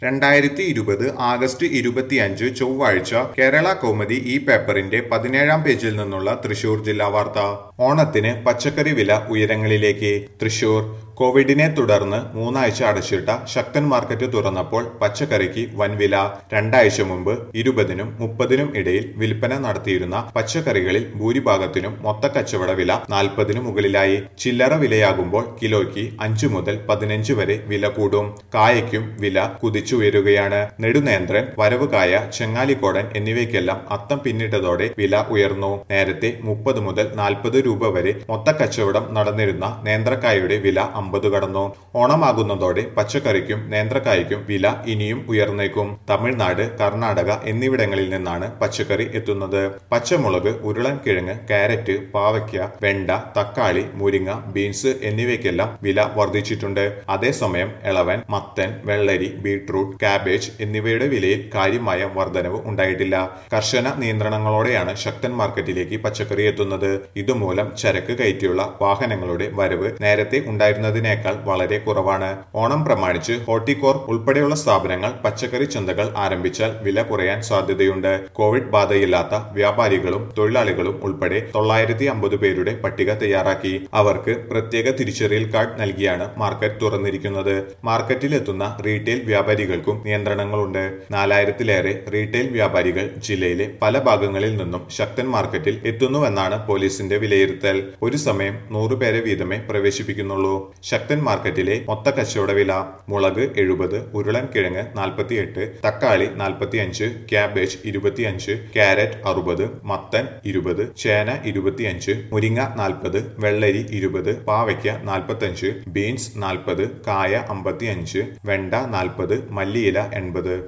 രണ്ടായിരത്തി ഇരുപത് ആഗസ്റ്റ് ഇരുപത്തിയഞ്ച് ചൊവ്വാഴ്ച കേരള കൗമുദി ഈ പേപ്പറിന്റെ പതിനേഴാം പേജിൽ നിന്നുള്ള തൃശൂർ ജില്ലാ വാർത്ത ഓണത്തിന് പച്ചക്കറി വില ഉയരങ്ങളിലേക്ക് തൃശൂർ കോവിഡിനെ തുടർന്ന് മൂന്നാഴ്ച അടച്ചിട്ട ശക്തൻ മാർക്കറ്റ് തുറന്നപ്പോൾ പച്ചക്കറിക്ക് വൻ വില രണ്ടാഴ്ച മുമ്പ് ഇരുപതിനും മുപ്പതിനും ഇടയിൽ വിൽപ്പന നടത്തിയിരുന്ന പച്ചക്കറികളിൽ ഭൂരിഭാഗത്തിനും മൊത്ത കച്ചവട വില നാൽപ്പതിനു മുകളിലായി ചില്ലറ വിലയാകുമ്പോൾ കിലോയ്ക്ക് അഞ്ചു മുതൽ പതിനഞ്ച് വരെ വില കൂടും കായയ്ക്കും വില കുതിച്ചുയരുകയാണ് നെടുനേന്ത്രൻ വരവുകായ ചെങ്ങാലിക്കോടൻ എന്നിവയ്ക്കെല്ലാം അത്തം പിന്നിട്ടതോടെ വില ഉയർന്നു നേരത്തെ മുപ്പത് മുതൽ നാൽപ്പത് രൂപ വരെ മൊത്ത കച്ചവടം നടന്നിരുന്ന നേന്ത്രക്കായയുടെ വില അമ്പത് കടന്നു ഓണമാകുന്നതോടെ പച്ചക്കറിക്കും നേന്ത്രക്കായ്ക്കും വില ഇനിയും ഉയർന്നേക്കും തമിഴ്നാട് കർണാടക എന്നിവിടങ്ങളിൽ നിന്നാണ് പച്ചക്കറി എത്തുന്നത് പച്ചമുളക് ഉരുളൻകിഴങ്ങ് കാരറ്റ് പാവയ്ക്ക വെണ്ട തക്കാളി മുരിങ്ങ ബീൻസ് എന്നിവയ്ക്കെല്ലാം വില വർദ്ധിച്ചിട്ടുണ്ട് അതേസമയം ഇളവൻ മത്തൻ വെള്ളരി ബീട്രൂട്ട് കാബേജ് എന്നിവയുടെ വിലയിൽ കാര്യമായ വർധനവ് ഉണ്ടായിട്ടില്ല കർശന നിയന്ത്രണങ്ങളോടെയാണ് ശക്തൻ മാർക്കറ്റിലേക്ക് പച്ചക്കറി എത്തുന്നത് ഇതുമൂലം ചരക്ക് കയറ്റിയുള്ള വാഹനങ്ങളുടെ വരവ് നേരത്തെ ഉണ്ടായിരുന്നതിനേക്കാൾ വളരെ കുറവാണ് ഓണം പ്രമാണിച്ച് ഹോർട്ടികോർ ഉൾപ്പെടെയുള്ള സ്ഥാപനങ്ങൾ പച്ചക്കറി ചന്തകൾ ആരംഭിച്ചാൽ വില കുറയാൻ സാധ്യതയുണ്ട് കോവിഡ് ബാധയില്ലാത്ത വ്യാപാരികളും തൊഴിലാളികളും ഉൾപ്പെടെ തൊള്ളായിരത്തി അമ്പത് പേരുടെ പട്ടിക തയ്യാറാക്കി അവർക്ക് പ്രത്യേക തിരിച്ചറിയൽ കാർഡ് നൽകിയാണ് മാർക്കറ്റ് തുറന്നിരിക്കുന്നത് മാർക്കറ്റിൽ എത്തുന്ന റീറ്റെയിൽ വ്യാപാരികൾക്കും നിയന്ത്രണങ്ങളുണ്ട് നാലായിരത്തിലേറെ റീറ്റെയിൽ വ്യാപാരികൾ ജില്ലയിലെ പല ഭാഗങ്ങളിൽ നിന്നും ശക്തൻ മാർക്കറ്റിൽ എത്തുന്നുവെന്നാണ് പോലീസിന്റെ വിലയിരുത്തൽ ഒരു സമയം നൂറ് പേരെ വീതമേ പ്രവേശിപ്പിക്കുന്നുള്ളൂ ശക്തൻ മാർക്കറ്റിലെ മൊത്ത കച്ചവട വില മുളക് എഴുപത് ഉരുളൻകിഴങ്ങ് നാൽപ്പത്തിയെട്ട് തക്കാളി നാൽപ്പത്തിയഞ്ച് ക്യാബേജ് ഇരുപത്തിയഞ്ച് ക്യാരറ്റ് അറുപത് മത്തൻ ഇരുപത് ചേന ഇരുപത്തിയഞ്ച് മുരിങ്ങ നാൽപ്പത് വെള്ളരി ഇരുപത് പാവയ്ക്ക നാൽപ്പത്തഞ്ച് ബീൻസ് നാൽപ്പത് കായ അമ്പത്തിയഞ്ച് വെണ്ട നാൽപ്പത് മല്ലിയില എൺപത്